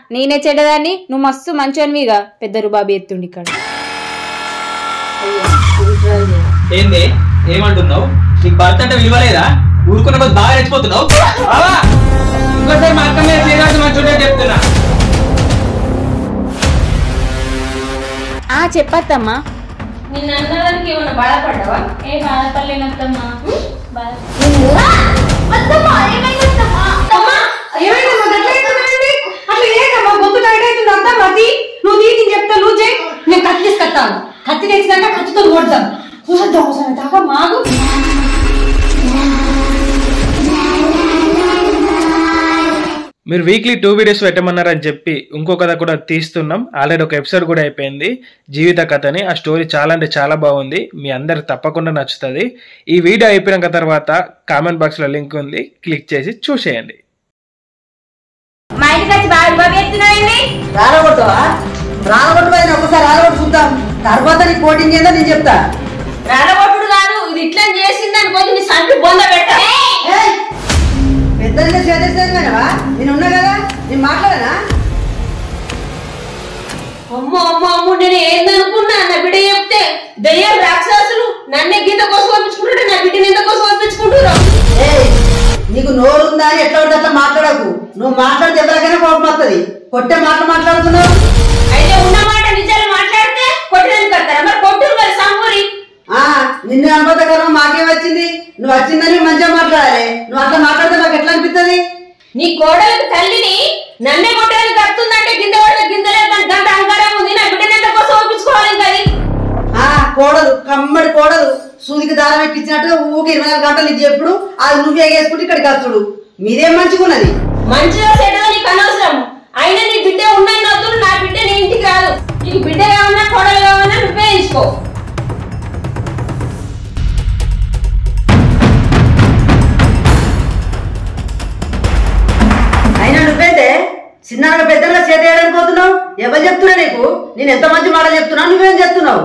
నేనే చెడ్డదాన్ని నువ్వు మస్తు మంచోనివిగా పెద్ద రుబాబు ఎత్తుండి ఇక్కడ ఏంది ఏమంటున్నావు నీకు భర్త అంటే విలువలేదా ఊరుకున్న కొద్ది బాగా రెచ్చిపోతున్నావు బావా! ఇంకోసారి మా అక్క మీద చేయడానికి మంచి చెప్తున్నా ఆ చెప్పత్తమ్మా నిన్న అన్నదానికి ఏమన్నా బాధపడ్డావా ఏ బాధపడలేనత్తమ్మా అమ్మా, ఏమైందమ్మా? గట్ల అవుతుందండి? అట్లా ఏంటమ్మా? గొంతు టైట్ అవుతుంది అంతా మతి. నువ్వు నీతిని చెప్తా నువ్వు చేయి నేను కత్తి తీసుకొస్తాను కత్తి తెచ్చినాక కత్తితో కొడతాం చూసొద్దాం ఒకసారి దాకా మాగు మీరు వీక్లీ టూ వీడియోస్ పెట్టమన్నారని చెప్పి ఇంకో కథ కూడా తీస్తున్నాం ఆల్రెడీ ఒక ఎపిసోడ్ కూడా అయిపోయింది జీవిత కథని ఆ స్టోరీ చాలా అంటే చాలా బాగుంది మీ అందరికి తప్పకుండా నచ్చుతుంది ఈ వీడియో అయిపోయిన తర్వాత కామెంట్ బాక్స్లో లింక్ ఉంది క్లిక్ చేసి చూసేయండి మా ఇంటికి వచ్చి బాగా రుబాబు ఎత్తున్నాయండి రాలగొట్టవా రాలగొట్టవా ఒకసారి రాలగొట్టు చూద్దాం తర్వాత నీ కోటింగ్ ఏందో నేను చెప్తా రాడగొట్టుడు కాదు ఇది ఇట్లా చేసింది అనుకోని నీ సంటి బొంద పెట్ట ఏయ్! పెద్దల్ని చేసేసాను మేనవా నేను ఉన్నా కదా నేను మాట్లాడనా అమ్మో అమ్మో అమ్మో నేను ఏందనుకున్నా నా బిడ్డ చెప్తే దయ్యం రాక్షసులు నన్నే గీత కోసం పంపించుకుంటుంటే నా బిడ్డని ఎంత కోసం పంపించుకుంటున్నావు ఏయ్ నీకు నోరు ఉందా అని ఎట్లా ఉంటే అట్లా మాట్లాడకు నువ్వు మాట్లాడితే ఎవరికైనా కోపం వస్తుంది కొట్టే మాటలు మాట్లాడుతున్నావు అయితే ఉన్న మాట నిజాలు మాట్లాడితే కొట్టడానికి కడతారా మరి కొట్టురు మరి సంపూరి ఆ నిన్ను అనుమతకరం మాకేం వచ్చింది నువ్వు వచ్చిందని మంచిగా మాట్లాడాలి నువ్వు అట్లా మాట్లాడితే నాకు ఎట్లా అనిపిస్తుంది నీ కోడలకు తల్లిని నన్నే కొట్టడానికి కడుతుందంటే గింద పడితే గిందలే దాని గంట అహంకారం ఉంది నా బిడ్డని ఎంత కోసం పంపించుకోవాలి ఇంకా అది ఆ కోడలు కమ్మడి కోడలు సూదికి దారం ఎక్కించినట్టుగా ఊకి ఇరవై నాలుగు గంటలు ఇది ఎప్పుడు అది నువ్వు ఎగేసుకుంటే ఇక్కడికి వస్తుడు మీదేం మంచిగా ఉన్నది మంచిగా చెడ్డగా నీకు అనవసరం అయినా నీ బిడ్డ ఉన్నాయి నవ్వుతులు నా బిడ్డ నీ ఇంటికి రాదు నీకు బిడ్డ కావన్నా కోడలు కావన్నా నువ్వే ఎంచుకో అయినా నువ్వేంటే చిన్నగా పెద్దగా చేతేయడానికి పోతున్నావు ఎవరు చెప్తున్నా నీకు నేను ఎంత మంచి మాట చెప్తున్నా నువ్వేం చెప్తున్నావు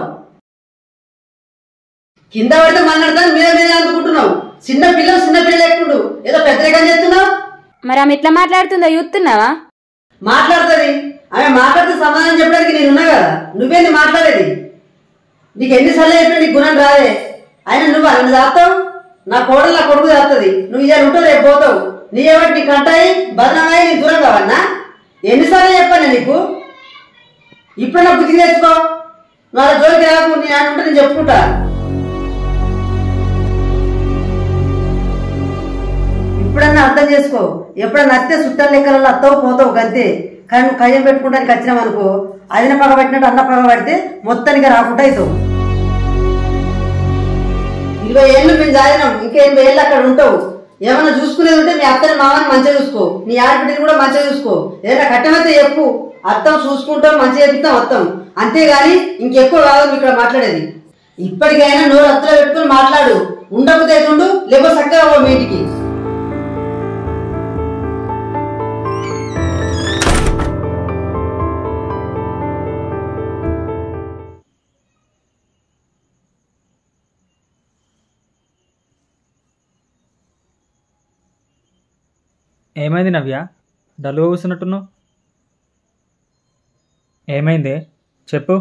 కింద పడితే మన్నడతాను మీద మీద అనుకుంటున్నావు చిన్న పిల్లలు చిన్న పిల్లలు ఎక్కుండు ఏదో పెద్దగా చెప్తున్నావు మరి ఆమె ఎట్లా మాట్లాడుతుందో చూస్తున్నావా మాట్లాడుతుంది ఆమె మాట్లాడితే సమాధానం చెప్పడానికి నేను ఉన్నా కదా నువ్వేంది మాట్లాడేది నీకు ఎన్నిసార్లు చెప్పినా నీకు గుణం రాదే ఆయన నువ్వు నన్ను దాస్తావు నా కోడలు నా కొడుకు దాస్తుంది నువ్వు ఇవాళ ఉంటావు రేపు పోతావు నీ ఏమిటి నీ కంటాయి బదనమాయి నీ దూరం కావన్నా ఎన్నిసార్లు చెప్పాను నీకు ఇప్పుడు నా బుద్ధి తెచ్చుకో నువ్వు అలా జోలికి రాకు నీ ఆయన ఉంటే నేను చెప్పుకుంటా ఇప్పుడన్నా అర్థం చేసుకో ఎప్పుడన్నా అత్తే చుట్టాల లెక్కలలో అత్తవు పోతావు గంతే కానీ నువ్వు కయ్యం పెట్టుకుంటానికి వచ్చినావు అనుకో అదిన పగ పట్టినట్టు అన్న పగ పడితే మొత్తానికి రాకుండా అవుతావు ఇరవై ఏళ్ళు మేము జారినాం ఇంకా ఎనభై ఏళ్ళు అక్కడ ఉంటావు ఏమన్నా చూసుకునేది ఉంటే మీ అత్తని మామని మంచిగా చూసుకో నీ ఆడబిడ్డని కూడా మంచిగా చూసుకో ఏదైనా కట్టమైతే చెప్పు అత్తం చూసుకుంటాం మంచిగా చెప్తాం అత్తం అంతేగాని ఇంకెక్కువ కాదు మీ ఇక్కడ మాట్లాడేది ఇప్పటికైనా నోరు అత్తలో పెట్టుకుని మాట్లాడు ఉండకపోతే ఉండు లేకపోతే చక్కగా పో మీ ఇంటికి ఏమైంది నవ్య డల్గా కూర్చున్నట్టున్నావు ఏమైంది చెప్పు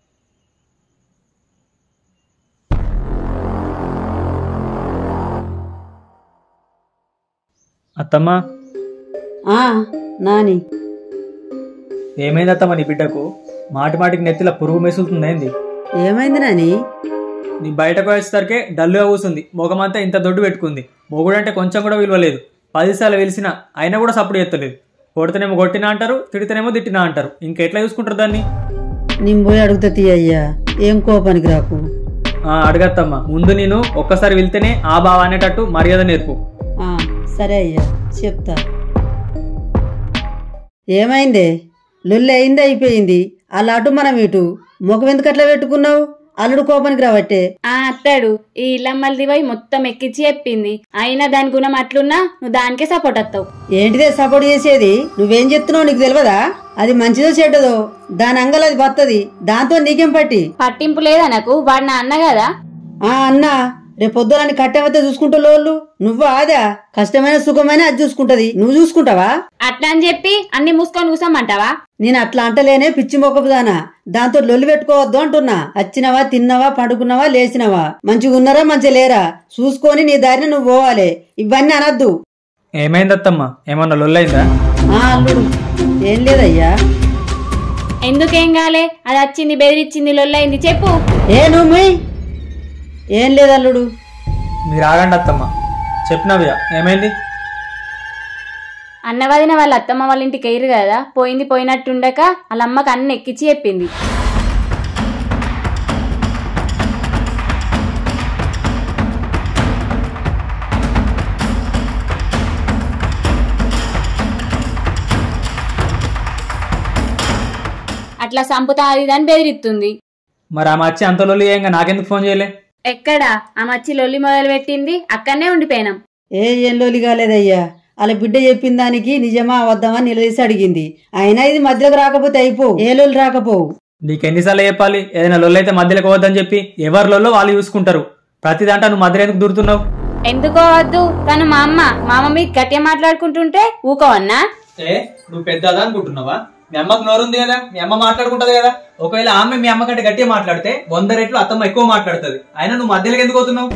అత్తమ్మ ఆ నాని ఏమైంది అత్తమ్మ నీ బిడ్డకు మాటి మాటికి నెత్తిలో పురుగు మెసులుతుంది ఏంది ఏమైంది నాని నీ బయటకు వచ్చేసరికి డల్లుగా కూర్చుంది మొగమంతా ఇంత దొడ్డు పెట్టుకుంది మొగుడంటే కొంచెం కూడా విలువలేదు పదిసార్లు వెలిసినా అయినా కూడా సప్పుడు ఎత్తలేదు కొడితేనేమో కొట్టినా అంటారు తిడితేనేమో తిట్టినా అంటారు ఇంకెట్లా చూసుకుంటారు దాన్ని నేను పోయి అడుగుతా అయ్యా ఏం కోపానికి రాకు ఆ, అడగత్తమ్మా ముందు నేను ఒక్కసారి వెళ్తేనే ఆ బావ అనేటట్టు మర్యాద నేర్పు ఆ, సరే అయ్యా చెప్తా ఏమైందే లొల్లి అయింది అయిపోయింది అలా అటు మనం ఇటు ముఖం ఎందుకు అట్లా పెట్టుకున్నావు అల్లుడు కోపానికి రావట్టే ఆ అత్తాడు ఈ ఇల్లమ్మలది పోయి మొత్తం ఎక్కించి చెప్పింది అయినా దాని గుణం అట్లున్నా నువ్వు దానికే సపోర్ట్ వస్తావు ఏంటిదే సపోర్ట్ చేసేది నువ్వేం చెప్తున్నావు నీకు తెలియదా అది మంచిదో చెడ్డదో దాని అంగలు అది బత్తది దాంతో నీకేం పట్టి పట్టింపు లేదా నాకు వాడు నా అన్న కదా ఆ అన్న రేపు పొద్దులని కట్టెవతే చూసుకుంటూ లోళ్ళు నువ్వు ఆదా కష్టమైన సుఖమైన అది చూసుకుంటది నువ్వు చూసుకుంటావా అట్లా అని చెప్పి అన్ని మూసుకొని కూసామంటావా నేను అట్లా అంటలేనే పిచ్చి మొక్కపుదానా దాంతో లొల్లి పెట్టుకోవద్దు అంటున్నా వచ్చినవా తిన్నవా పండుకున్నావా లేచినవా మంచిగా ఉన్నారా మంచిగా లేరా చూసుకొని నీ దారిని నువ్వు పోవాలి ఇవన్నీ అనద్దు ఏమైంది అత్తమ్మ ఏమన్నా లొల్లైందా ఆ అల్లుడు ఏం లేదయ్యా ఎందుకేం కాలే అది వచ్చింది బెదిరించింది లొల్లైంది చెప్పు ఏ నువ్వు మొయ్. ఏం లేదు అల్లుడు మీరు ఆగండి అత్తమ్మ చెప్పినవిగా ఏమైంది అన్నవదిన వాళ్ళ అత్తమ్మ వాళ్ళ ఇంటికి ఎయిరు కదా పోయింది పోయినట్టుండక వాళ్ళ అమ్మకి అన్న ఎక్కించి చెప్పింది అట్లా సంపుతా అది ఇది అని బెదిరిస్తుంది మరి ఆమె వచ్చి అంత లొల్లి ఏంగా నాకెందుకు ఫోన్ చేయలే ఎక్కడా ఆ మచ్చి లొల్లి మొదలు పెట్టింది అక్కడనే ఉండిపోయినాం ఏ ఏం లోలి కాలేదయ్యా అలా బిడ్డ చెప్పిన దానికి నిజమా అవద్దామని నిలదీసి అడిగింది అయినా ఇది మధ్యలోకి రాకపోతే అయిపో ఏ లోలు రాకపోవు నీకు ఎన్నిసార్లు చెప్పాలి ఏదైనా లొల్లి అయితే మధ్యలోకి పోవద్దని చెప్పి ఎవరి లొల్లో వాళ్ళు చూసుకుంటారు ప్రతి దాంట్లో నువ్వు మధ్యలో ఎందుకు దూరుతున్నావు ఎందుకో వద్దు తను మా అమ్మ మా అమ్మ మీకు గట్టిగా మాట్లాడుకుంటుంటే ఊకోవన్నా ఏ నువ్వు పెద్దదా అనుకుంటున్నావా మీ అమ్మకు నోరుంది కదా మీ అమ్మ మాట్లాడుకుంటది కదా ఒకవేళ ఆమె మీ అమ్మ కంటే గట్టిగా మాట్లాడితే వంద రెట్లు అత్తమ్మ ఎక్కువ మాట్లాడుతుంది అయినా నువ్వు మధ్యలోకి ఎందుకు పోతున్నావు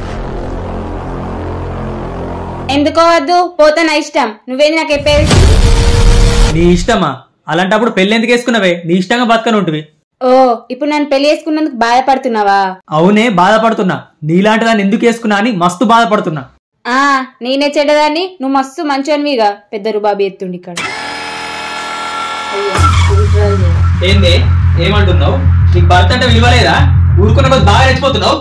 ఎందుకో వద్దు పోతే నా ఇష్టం నువ్వేది నాకు చెప్పేది నీ ఇష్టమా అలాంటప్పుడు పెళ్లి ఎందుకు వేసుకున్నావే నీ ఇష్టంగా బతకని ఉంటుంది ఓ ఇప్పుడు నన్ను పెళ్లి చేసుకున్నందుకు బాధపడుతున్నావా అవునే బాధపడుతున్నా నీలాంటి దాన్ని ఎందుకు వేసుకున్నా అని మస్తు బాధపడుతున్నా ఆ నేనే చెడ్డదాన్ని నువ్వు మస్తు మంచోనివిగా పెద్ద రుబాబు ఎత్తుండి ఇక్కడ ఏంది ఏమంటున్నావు నీకు భర్త అంటే విలువలేదా ఊరుకున్న కొద్ది బాగా రెచ్చిపోతున్నావు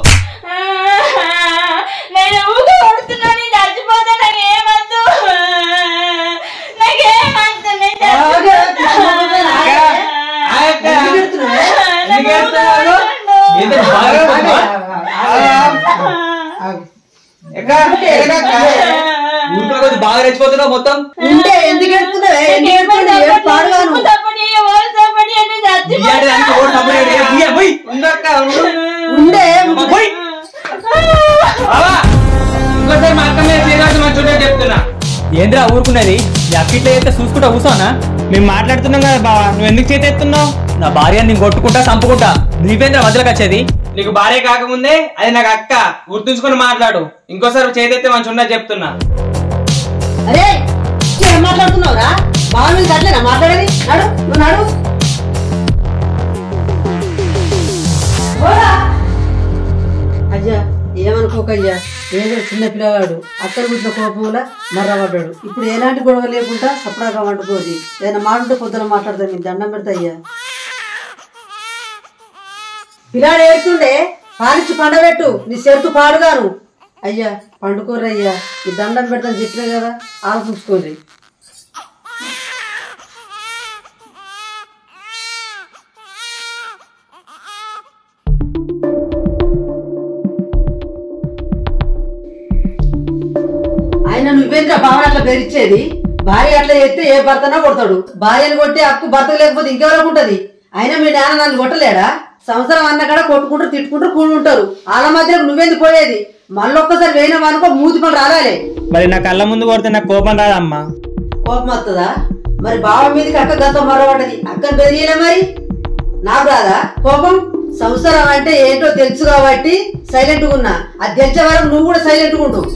నేను ఊకే కొడుతున్నాను చచ్చిపోతా నాకేమద్దు నాకేమద్దు ఎందుకు ఏడుస్తున్నావు? ఏంది బాగా ఏడుస్తున్నావా? ఊరుకున్న కొద్ది బాగా రెచ్చిపోతున్నావు మొత్తం ఉంటే ఎందుకు ఎడుతున్నావే? ఎందుకు ఎడుతున్నావు? ఏడు పాడుగాను. ఇయ్యాడి దానికి ఓటు సపోర్ట్ చేయడు. ఏ, ఇయ్య, పోయ్. ఉండే అమ్మ, పోయ్. బావా, ఇంకోసారి మా అక్క మీద చేయరాదు మా చుట్టూ చెప్తున్నా ఏంద్రా ఊరుకునేది ఈ అక్కిట్లో అయితే చూసుకుంటా కూర్చోనా మేము మాట్లాడుతున్నాం కదా బావా నువ్వు ఎందుకు చేతెత్తున్నావు నా భార్య నేను కొట్టుకుంటా చంపుకుంటా నీవేంద్ర మధ్యలోకి వచ్చేది నీకు భార్య కాకముందే అది నాకు అక్క గుర్తుంచుకొని మాట్లాడు ఇంకోసారి చేతెత్తే మంచి ఉన్నది చెప్తున్నా అరే ఏం మాట్లాడుతున్నావురా బావ మీద అట్లేనా మాట్లాడేది నడు నువ్వు నడు పోరా. అయ్యా ఏమనుకోకయ్యా ఏదో చిన్న పిల్లవాడు అక్కడ పుట్టిన కోపంలో మర్రపడ్డాడు ఇప్పుడు ఎలాంటి గొడవ లేకుండా సపడాగా వండుకోది ఏదైనా మాటుంటే పొద్దున మాట్లాడతాను మీకు దండం పెడతా అయ్యా పిల్లాడు ఏడుతుండే పాలిచ్చి పండబెట్టు నీ చెరుతు పాడుగాను అయ్యా పండుకోరయ్యా ఈ దండం పెడతాను చెప్పినా కదా ఆలోచించుకోరి ఆయన నువ్వేంద్ర భావన అట్లా బెరిచేది భార్య అట్లా చేస్తే ఏ భర్తనా కొడతాడు భార్యను కొట్టి హక్కు భర్త లేకపోతే ఇంకెవరికి ఉంటది అయినా మీ నాన్న నన్ను కొట్టలేడా సంవత్సరం అన్న కాడ కొట్టుకుంటూ తిట్టుకుంటూ కూడి ఉంటారు వాళ్ళ మధ్యలో నువ్వేంది పోయేది మళ్ళొక్కసారి వేయినాం అనుకో మూతి పని రాలే మరి నా కళ్ళ ముందు కొడితే నాకు కోపం రాదమ్మా కోపం వస్తుందా మరి బావ మీదకి అక్క గత మరవటది అక్కను బెదిరియలే మరి నాకు రాదా కోపం సంసారం అంటే ఏంటో తెలుసు కాబట్టి సైలెంట్ గా ఉన్నా అది తెలిసే వరకు నువ్వు కూడా సైలెంట్ గా ఉండు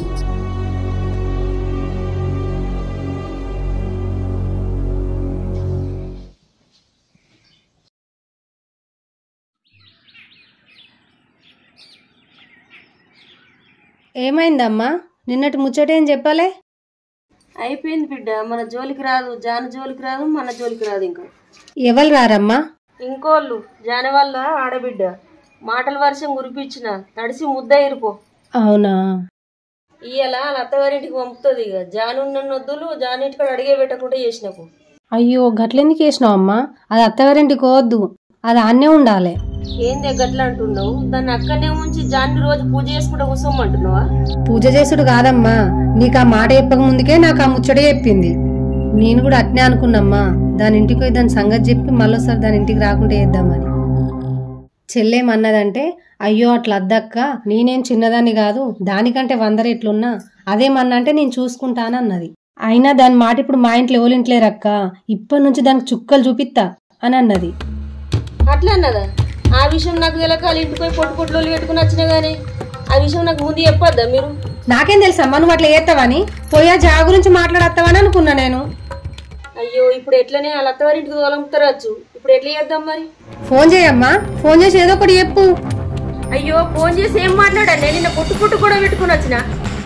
ఏమైందమ్మా నిన్నటి ముచ్చటేం చెప్పాలే అయిపోయింది బిడ్డ మన జోలికి రాదు జాను జోలికి రాదు మన జోలికి రాదు ఇంకా ఎవరు రారమ్మా ఇంకోళ్ళు జాని వల్ల ఆడబిడ్డ మాటల వర్షం కురిపించిన తడిసి ముద్ద ఇరుపో అవునా ఇయ్యాల వాళ్ళ అత్తగారింటికి పంపుతుంది ఇక జాను నన్నొద్దులు జానింటికాడ అడిగే పెట్టకుండా చేసినకు అయ్యో గట్లెందుకు వేసినావమ్మా అది అత్తగారింటికి పోవద్దు అది ఆన్నే ఉండాలి ఏంది గట్ల అంటున్నావు దాన్ని అక్కడనే ఉంచి జాన్ని రోజు పూజ చేసుకుంటూ కూర్చోమంటున్నావా పూజ చేసుడు కాదమ్మా నీకు ఆ మాట చెప్పక ముందుకే నాకు ఆ ముచ్చట చెప్పింది నేను కూడా అట్నే అనుకున్నమ్మా దాని ఇంటికి పోయి దాని సంగతి చెప్పి మళ్ళీసారి దాని ఇంటికి రాకుండా చేద్దామని చెల్లేమన్నదంటే అయ్యో అట్లా అద్దక్క నేనేం చిన్నదాన్ని కాదు దానికంటే వంద రెట్లున్నా అదేమన్నంటే నేను చూసుకుంటానన్నది అయినా దాని మాట ఇప్పుడు మా ఇంట్లో ఎవరింట్లేరక్క ఇప్పటి నుంచి దానికి చుక్కలు చూపిత్తా అని అన్నది అట్లా అన్నదా ఆ విషయం నాకు తెలక వాళ్ళ ఇంటికి పోయి పొట్టు పొట్టులు పెట్టుకుని వచ్చినా గానీ ఆ విషయం నాకు ముందు చెప్పొద్దా మీరు నాకేం తెలుసమ్మా నువ్వు అట్లా చేస్తావని పోయా జా గురించి మాట్లాడతావని అనుకున్నా నేను అయ్యో ఇప్పుడు ఎట్లనే వాళ్ళ అత్తవారింటికి తోలంపుతారచ్చు ఇప్పుడు ఎట్లా చేద్దాం మరి ఫోన్ చేయమ్మా ఫోన్ చేసి ఏదో ఒకటి చెప్పు అయ్యో ఫోన్ చేసి ఏం మాట్లాడాను నేను నిన్న పొట్టు పొట్టు కూడా పెట్టుకుని వచ్చిన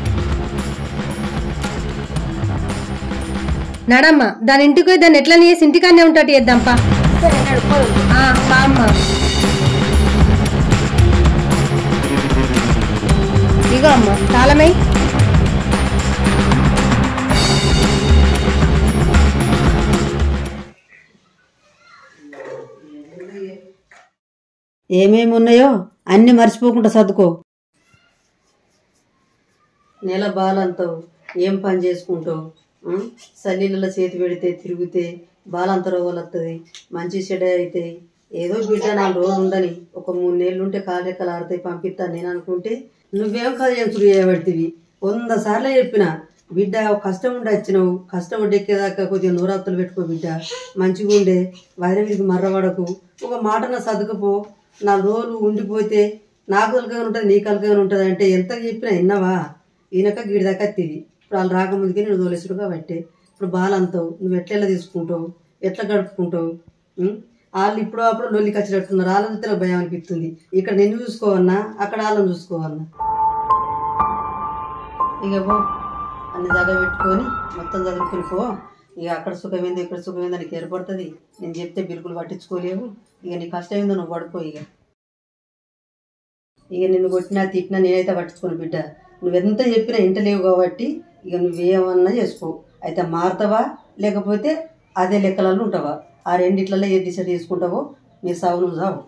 నడమ్మా దాని ఇంటికి పోయి దాన్ని ఎట్లా చేసి ఇంటికాన్నే ఉంటాడు చేద్దాంపా ఆ, పా అమ్మా ఇగో అమ్మా తాళమై ఏమేమి ఉన్నాయో అన్ని మర్చిపోకుండా సర్దుకో నెల బాలంతావు ఏం పని చేసుకుంటావు ఆ? సల్లీలలో చేతి పెడితే తిరిగితే బాలంత రోగాలు వస్తుంది మంచి చెడ అయితే ఏదో బిడ్డ నాలుగు రోజులు ఉండని ఒక మూడు నెలలు ఉంటే కాలెక్కలు ఆడతాయి పంపిస్తాను నేను అనుకుంటే నువ్వేం కళ్యాణుడు చేయబడితివి వంద సార్లు చెప్పిన బిడ్డ కష్టం ఉండి వచ్చినావు కష్టం ఉండి ఎక్కేదాకా కొద్దిగా నూరాత్తులు పెట్టుకో బిడ్డ మంచిగా ఉండే వైరం మీదకి మర్రబడకు ఒక మాటన సర్దుకుపో నాలుగు రోజులు ఉండిపోతే నాకు కలకగా ఉంటుంది నీ కలకగా ఉంటుంది అంటే ఎంత చెప్పినా విన్నావా ఈయనక గిడి దాకా తిది ఇప్పుడు వాళ్ళు రాకముందుకే నేను తోలేసుడుగా పట్టే ఇప్పుడు బాలంతావు నువ్వు ఎట్లా ఎలా తీసుకుంటావు ఎట్లా గడుపుకుంటావు ఉం? వాళ్ళు ఇప్పుడు అప్పుడు లొల్లికి వచ్చినట్టున్నారు వాళ్ళని చూస్తే నాకు భయం అనిపిస్తుంది ఇక్కడ నేను చూసుకోవన్నా అక్కడ వాళ్ళని చూసుకోవన్నా ఇక పో అన్ని జాగా పెట్టుకొని మొత్తం చదువుకుని పో ఇక అక్కడ సుఖమైంది ఇక్కడ సుఖమైంది నీకు ఏర్పడుతుంది నేను చెప్తే బిల్కులు పట్టించుకోలేవు ఇక నీ కష్టం ఏందో నువ్వు పడిపో ఇక ఇక నిన్ను కొట్టినా తిట్టినా నేనైతే పట్టించుకోను బిడ్డ నువ్వెంత చెప్పినా ఇంటలేవు కాబట్టి ఇక నువ్వేమన్నా చేసుకో అయితే మారుతావా లేకపోతే అదే లెక్కలలో ఉంటావా ఆ రెండిట్లలో ఏ డిసైడ్ చేసుకుంటావో నీ సాగు నువ్వు సావు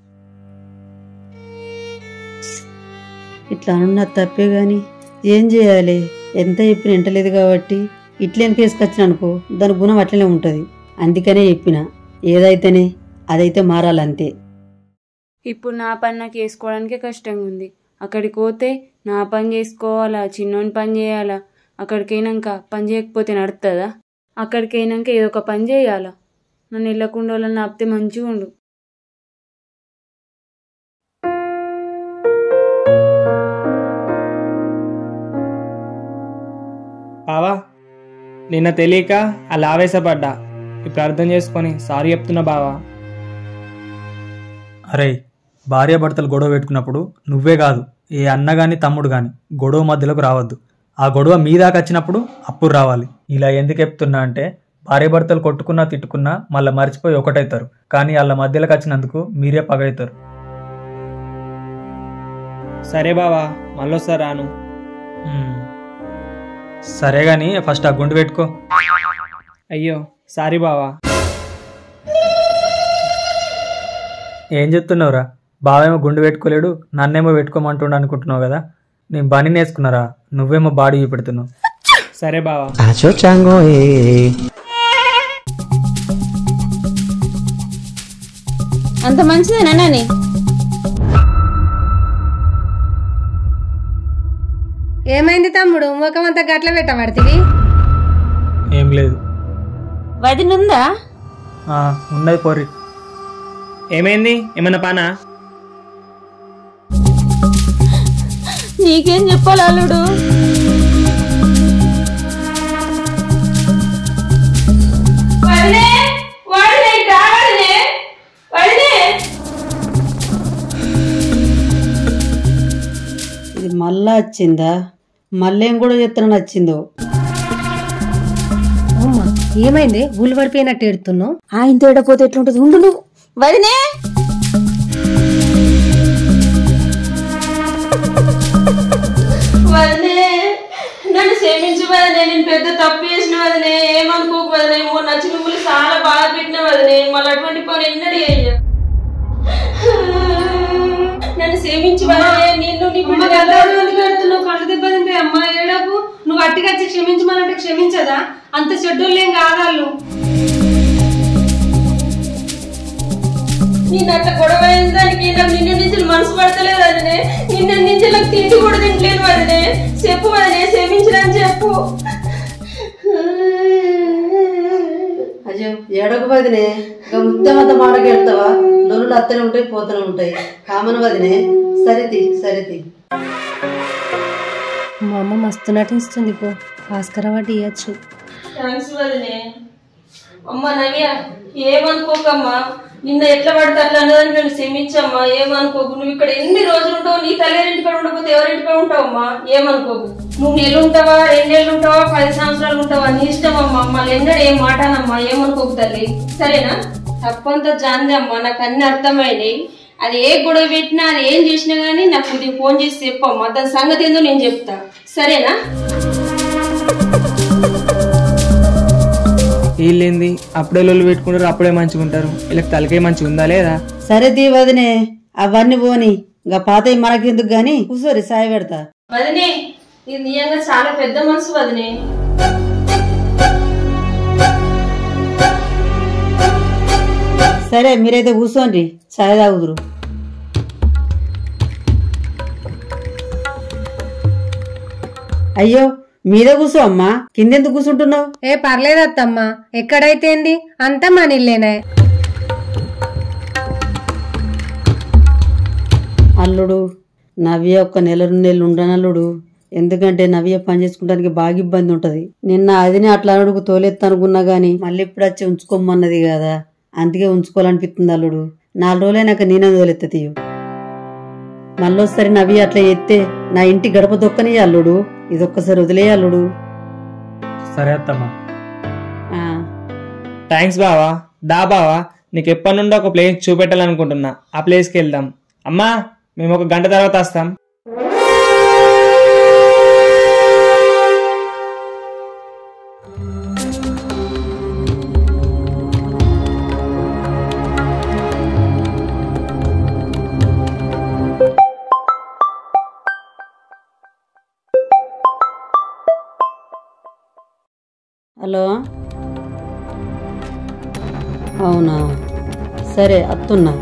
ఇట్లా అనున్న తప్పే కానీ ఏం చేయాలి ఎంత చెప్పిన వింటలేదు కాబట్టి ఇట్లేని కేసుకొచ్చిన అనుకో దాని గుణం అట్లనే ఉంటుంది అందుకనే చెప్పిన ఏదైతేనే అదైతే మారాలంతే ఇప్పుడు నా పని నాకు చేసుకోవడానికే కష్టంగా ఉంది అక్కడికి పోతే నా పని చేసుకోవాలా చిన్నోని పని చేయాలా అక్కడికి అయినాక పని చేయకపోతే నడుతుందా అక్కడికి అయినాక ఏదో ఒక పని చేయాలా నన్ను వెళ్ళకుండా వాళ్ళని ఆపితే మంచిగా ఉండు బావా నిన్న తెలియక అలా ఆవేశపడ్డా ఇప్పుడు అర్థం చేసుకొని సారీ చెప్తున్నా బావా అరే భార్య భర్తలు గొడవ పెట్టుకున్నప్పుడు నువ్వే కాదు ఏ అన్న గాని తమ్ముడు గాని గొడవ మధ్యలోకి రావద్దు ఆ గొడవ మీ దాకా వచ్చినప్పుడు అప్పుడు రావాలి ఇలా ఎందుకు చెప్తున్నా అంటే భార్య భర్తలు కొట్టుకున్నా తిట్టుకున్నా మళ్ళీ మర్చిపోయి ఒకటవుతారు కానీ వాళ్ళ మధ్యలోకి వచ్చినందుకు మీరే పగవుతారు సరే బావా మళ్ళొస్తా రాను సరే గాని ఫస్ట్ ఆ గుండు పెట్టుకో అయ్యో సారీ బావా ఏం చెప్తున్నావురా బావేమో గుండు పెట్టుకోలేడు నన్నేమో పెట్టుకోమంటుండ అనుకుంటున్నావు కదా నేను బని నేసుకున్నారా నువ్వేమో బాడీ చూపెడుతున్నావు సరే బావా అంత మంచిదేనా నాని ఏమైంది తమ్ముడు ముఖం అంతా గట్ల పెట్టబడుతుంది ఏం లేదు వదినుందా ఆ, ఉన్నది పోరి ఏమైంది ఏమన్నా పానా నీకేం చెప్పాలి అల్లుడు ఇది మళ్ళా వచ్చిందా మళ్ళేం కూడా చెప్తున్నా నచ్చిందో అమ్మా ఏమైంది ఊళ్ళు పడిపోయినట్టు ఎడుతున్నావు ఆయన తేడపోతే ఎట్లుంటుంది ఉండు నువ్వు వదినే వదినే నన్ను క్షమించు వదినే నేను పెద్ద తప్పు చేసిన వదినే ఏమనుకోకు వదినే మొన్న వచ్చి నువ్వులు చాలా బాగా పెట్టిన వదినే మళ్ళీ అటువంటి పని ఎన్నడూ అయ్యా నన్ను క్షమించు వదినే నిన్ను నీ బిడ్డ నువ్వు కళ్ళు దెబ్బ తింటే అమ్మా ఏడకు నువ్వు అట్టిగచ్చి క్షమించమనంటే క్షమించదా అంత చెడ్డోళ్ళేం కాదాళ్ళు నేను అట్లా గొడవ అయిన దానికి నాకు నిన్న నుంచి మనసు పడతలేదు వదినే నిన్న నుంచి నాకు తిండి కూడా తింటలేను వదినే చెప్పు వదినే క్షమించరని చెప్పు అయ్యో ఏడొక వదినే ఇక ముత్తమంత మాటకి వెళ్తావా లొల్లులు అత్తనే ఉంటాయి పోతూనే ఉంటాయి కామన్ వదినే సరితి సరితి మా అమ్మ మస్తు నటిస్తుంది పో భాస్కర్ అవార్డు ఇవ్వచ్చు థ్యాంక్స్ వదినే అమ్మ నవ్య ఏమనుకోకమ్మా నిన్న ఎట్లా పడితే అట్లా అన్నదాన్ని నేను క్షమించమ్మా ఏమనుకోకు నువ్వు ఇక్కడ ఎన్ని రోజులు ఉంటావు నీ తల్లింటికాడ ఉండకపోతే ఎవరింటికాడ ఉంటావమ్మా ఏమనుకోకు నువ్వు నెల ఉంటావా రెండు నెలలు ఉంటావా పది సంవత్సరాలు ఉంటావా నీ ఇష్టం అమ్మా మళ్ళీ ఎన్నడూ ఏం మాటానమ్మా ఏమనుకోకు తల్లి సరేనా తప్పంతా జాంది అమ్మా నాకు అన్ని అర్థమైనాయి అది ఏ గొడవ పెట్టినా అది ఏం చేసినా గానీ నాకు ఇది ఫోన్ చేసి చెప్పమ్మా దాని సంగతి ఏందో నేను చెప్తా సరేనా వీళ్ళేంది అప్పుడే లొల్లు పెట్టుకుంటారు అప్పుడే మంచిగా ఉంటారు వీళ్ళకి తలకే మంచిగా ఉందా లేదా సరితి వదినే అవన్నీ పోని ఇంకా పాత మనకెందుకు గాని కూసోరి సాయి పెడతా వదినే ఇది నిజంగా చాలా పెద్ద మనసు వదినే సరే మీరైతే కూర్చోండి చాయ్ తాగుదురు అయ్యో మీద కూర్చో అమ్మా కిందెందుకు కూర్చుంటున్నావు ఏ పర్లేదు అత్తమ్మా ఎక్కడైతే ఏంది అంతా మన ఇల్లేనే అల్లుడు నవ్య ఒక్క నెల రెండు నెలలు ఉండనల్లుడు ఎందుకంటే నవ్య పని చేసుకోవడానికి బాగా ఇబ్బంది ఉంటది నిన్న అదిని అట్లా అడుగు తోలెత్త అనుకున్నా గాని మళ్ళీ ఇప్పుడు వచ్చి ఉంచుకోమన్నది కదా అందుకే ఉంచుకోవాలనిపిస్తుంది అల్లుడు నాలుగు రోజులైనాక నేనే తోలెత్త తీయు మళ్ళొక్కసారి నవ్య అట్లా ఎత్తే నా ఇంటి గడప దొక్కని అల్లుడు ఇదొక్కసారి వదిలే అల్లుడు సరే అత్తమ్మా ఆ, థ్యాంక్స్ బావా దా బావా నీకు ఎప్పటి నుండో ఒక ప్లేస్ చూపెట్టాలనుకుంటున్నా ఆ ప్లేస్కి వెళ్దాం అమ్మా మేము ఒక గంట తర్వాత వస్తాం హలో అవునా సరే అత్తున్నా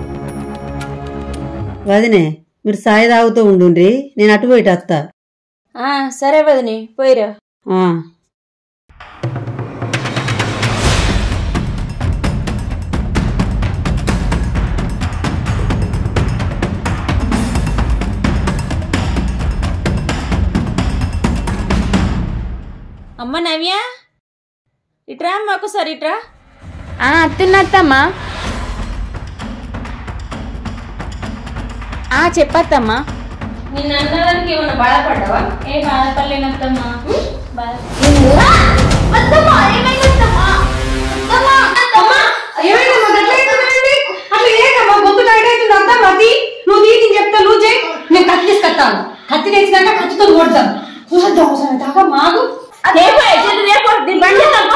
వదినే మీరు సాయి తాగుతూ ఉండుండ్రి నేను అటు పోయిట అత్త ఆ సరే వదినే పోయిరా ఆ. అమ్మ నవ్య ఇట్రా అమ్మ ఒకసారి ఇట్రా ఆ అత్తున్నత్తమ్మా ఆ చెప్పత్తమ్మా నిన్న అన్నదానికి ఏమైనా బాధపడ్డావా ఏ బాధపడలేనత్తమ్మా నువ్వు తీసి చెప్తా నువ్వు చేయి నేను కత్తి తీసుకొస్తాను కత్తి తెచ్చినాక కత్తితో కొడతాం చూసొద్దాం ఒకసారి దాకా మాగు రేపు ఎల్లుండి రేపు దీని బండి చేద్దామా?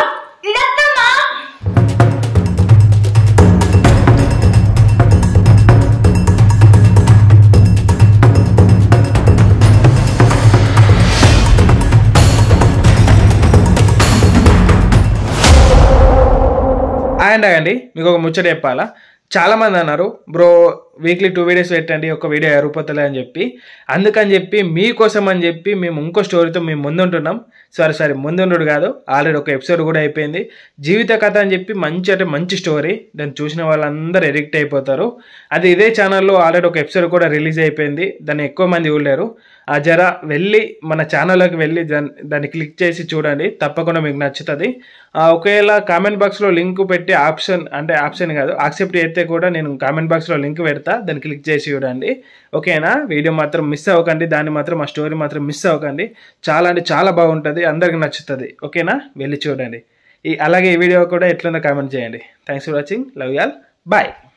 అండ్ అండి మీకు ఒక ముచ్చట చెప్పాలా చాలా మంది అన్నారు బ్రో వీక్లీ టూ వీడియోస్ పెట్టండి ఒక వీడియో ఎరిగిపోతలే అని చెప్పి అందుకని చెప్పి మీకోసం అని చెప్పి మేము ఇంకో స్టోరీతో మేము ముందుంటున్నాం సారీ సారీ ముందుండు కాదు ఆల్రెడీ ఒక ఎపిసోడ్ కూడా అయిపోయింది జీవిత కథ అని చెప్పి మంచి అంటే మంచి స్టోరీ దాన్ని చూసిన వాళ్ళందరూ ఎడిక్ట్ అయిపోతారు అది ఇదే ఛానల్లో ఆల్రెడీ ఒక ఎపిసోడ్ కూడా రిలీజ్ అయిపోయింది దాన్ని ఎక్కువ మంది చూడలేరు ఆ జర వెళ్ళి మన ఛానల్లోకి వెళ్ళి దాన్ని దాన్ని క్లిక్ చేసి చూడండి తప్పకుండా మీకు నచ్చుతుంది ఆ, ఒకవేళ కామెంట్ బాక్స్లో లింక్ పెట్టి ఆప్షన్ అంటే ఆప్షన్ కాదు యాక్సెప్ట్ చేస్తే కూడా నేను కామెంట్ బాక్స్లో లింక్ పెడతా దాన్ని క్లిక్ చేసి చూడండి ఓకేనా వీడియో మాత్రం మిస్ అవ్వకండి దాన్ని మాత్రం ఆ స్టోరీ మాత్రం మిస్ అవ్వకండి చాలా అంటే చాలా బాగుంటుంది అందరికి నచ్చుతుంది ఓకేనా వెళ్ళి చూడండి ఈ అలాగే ఈ వీడియో కూడా ఎట్లుందో కామెంట్ చేయండి thanks for watching love y'all bye